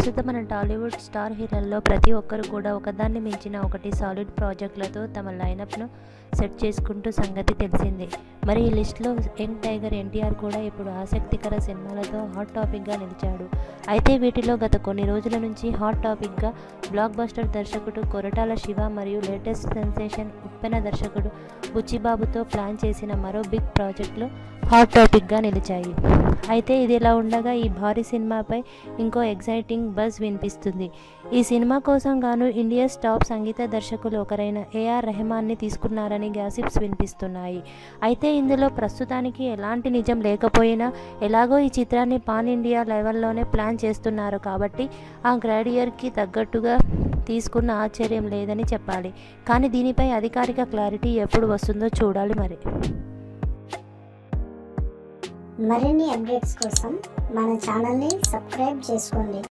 ప్రస్తుతం మన టాలీవుడ్ స్టార్ హీరోల్లో ప్రతి ఒక్కరు కూడా ఒకదాన్ని మించిన ఒకటి సాలిడ్ ప్రాజెక్టులతో తమ లైనప్ను సెట్ చేసుకుంటూ సంగతి తెలిసిందే మరి ఈ లిస్ట్లో యంగ్ టైగర్ ఎన్టీఆర్ కూడా ఇప్పుడు ఆసక్తికర సినిమాలతో హాట్ టాపిక్గా నిలిచాడు అయితే వీటిలో గత కొన్ని రోజుల నుంచి హాట్ టాపిక్గా బ్లాక్ బస్టర్ దర్శకుడు కొరటాల శివ మరియు లేటెస్ట్ సెన్సేషన్ ఉప్పెన దర్శకుడు బుచ్చిబాబుతో ప్లాన్ చేసిన మరో బిగ్ ప్రాజెక్టులు హాట్ టాపిక్గా నిలిచాయి అయితే ఇది ఇలా ఉండగా ఈ భారీ సినిమాపై ఇంకో ఎగ్జైటింగ్ బజ్ వినిపిస్తుంది ఈ సినిమా కోసం గాను ఇండియాస్ టాప్ సంగీత దర్శకులు ఒకరైన ఏఆర్ రెహమాన్ని తీసుకున్నారని గ్యాసిప్స్ వినిపిస్తున్నాయి అయితే ఇందులో ప్రస్తుతానికి ఎలాంటి నిజం లేకపోయినా ఎలాగో ఈ చిత్రాన్ని పాన్ ఇండియా లెవెల్లోనే ప్లాన్ చేస్తున్నారు కాబట్టి ఆ గ్రాడియర్కి తగ్గట్టుగా తీసుకున్న ఆశ్చర్యం లేదని చెప్పాలి కానీ దీనిపై అధికారిక క్లారిటీ ఎప్పుడు వస్తుందో చూడాలి మరి మరిన్ని అప్డేట్స్ కోసం మన ఛానల్ని సబ్స్క్రైబ్ చేసుకోండి